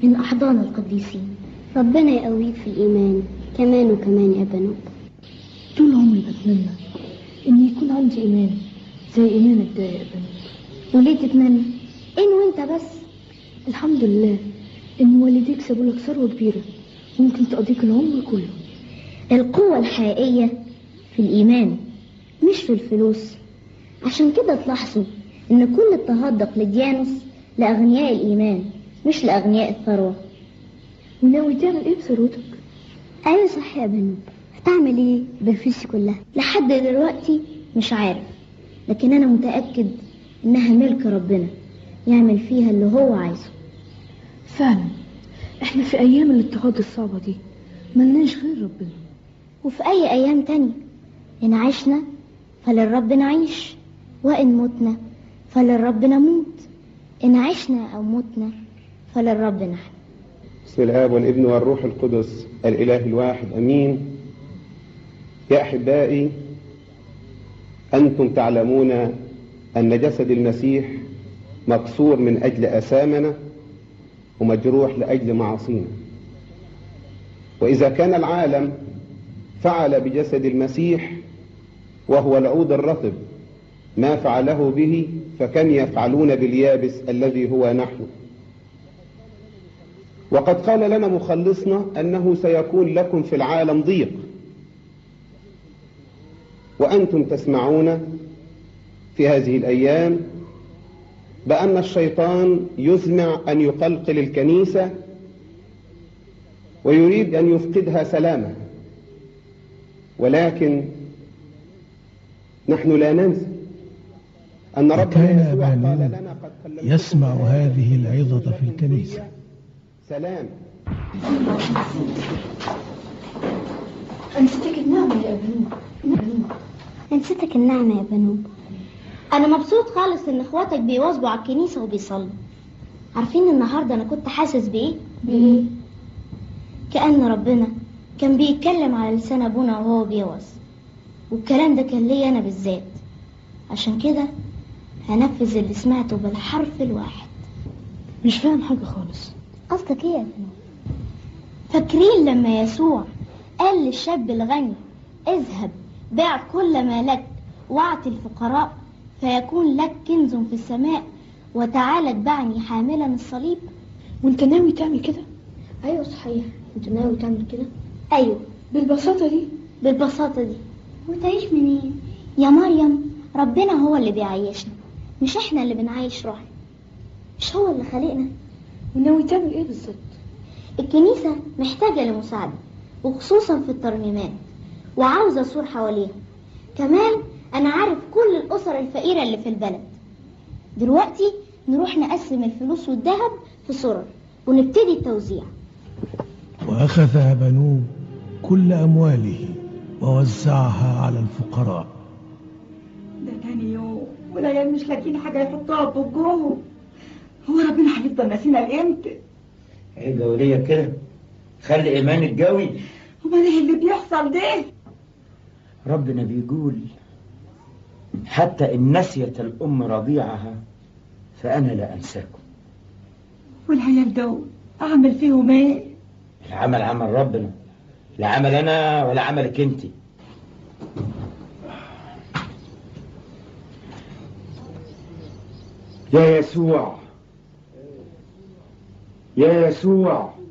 من أحضان القديسين ربنا يقويك في الإيمان كمان وكمان يا بنوب طول عمري بتمنى إن يكون عندي إيمان زي إيمانك ده يا بنوب وليه تتمنى؟ إن وأنت بس الحمد لله إن والديك سابوا لك ثروة كبيرة ممكن تقضيك العمر كله القوة الحقيقية في الإيمان مش في الفلوس عشان كده تلاحظوا إن كل اضطهاد دقلديانوس لأغنياء الإيمان مش لأغنياء الثروة وناوي تعمل إيه بثروتك؟ أيوة صح يا بنوب هتعمل إيه بالفلوس كلها لحد دلوقتي مش عارف لكن أنا متأكد إنها ملك ربنا يعمل فيها اللي هو عايزه فعلا احنا في أيام الاضطهاد الصعبة دي ملناش غير ربنا وفي أي أيام تانية إن عشنا فللرب نعيش وإن متنا فللرب نموت إن عشنا أو متنا فللرب نحن بسم الآب والابن والروح القدس الإله الواحد أمين يا أحبائي أنتم تعلمون أن جسد المسيح مكسور من أجل أسامنا ومجروح لأجل معاصينا وإذا كان العالم فعل بجسد المسيح وهو العود الرطب ما فعله به فكم يفعلون باليابس الذي هو نحن وقد قال لنا مخلصنا أنه سيكون لكم في العالم ضيق وأنتم تسمعون في هذه الأيام بأن الشيطان يزمع أن يقلقل الكنيسة ويريد أن يفقدها سلامها ولكن نحن لا ننسى أن ربنا كان يسوع قال بانون لنا قد كلمتكم يسمع بآيات هذه العظة في لكن الكنيسة هي سلام أنستك النعمة يا أبنوب نسيتك النعمة يا بنوب أنا مبسوط خالص إن إخواتك بيواظبوا على الكنيسة وبيصلوا عارفين النهاردة أنا كنت حاسس بإيه؟ بإيه؟ كأن ربنا كان بيتكلم على لسان أبونا وهو بيوعظ والكلام ده كان ليا أنا بالذات عشان كده هنفذ اللي سمعته بالحرف الواحد مش فاهم حاجة خالص قصدك إيه يا بنوب فاكرين لما يسوع قال للشاب الغني اذهب بيع كل ما لك واعطي الفقراء فيكون لك كنز في السماء وتعالى اتبعني حاملا الصليب وانت ناوي تعمل كده ايوه صحيح انت ناوي تعمل كده ايوه بالبساطه دي بالبساطه دي وتعيش منين يا مريم ربنا هو اللي بيعيشنا مش احنا اللي بنعيش روحنا مش هو اللي خلقنا وناوي تعمل ايه بالظبط الكنيسة محتاجة لمساعدة وخصوصا في الترنيمات وعاوزة أسور حواليها كمان أنا عارف كل الأسر الفقيرة اللي في البلد دلوقتي نروح نقسم الفلوس والذهب في سرر ونبتدي التوزيع وأخذ بنوب كل أمواله ووزعها على الفقراء ده تاني يوم والعيال مش لاقيين حاجة يحطوها في بوجهم هو ربنا هيفضل ناسينا لامتى؟ ايه جولية كده خلي ايمانك جوي امال ايه اللي بيحصل ده؟ ربنا بيقول حتى إن نسيت الأم رضيعها فأنا لا أنساكم والعيال دول اعمل فيهم ايه؟ العمل عمل ربنا لا عمل أنا ولا عملك أنت يا يسوع يا يسوع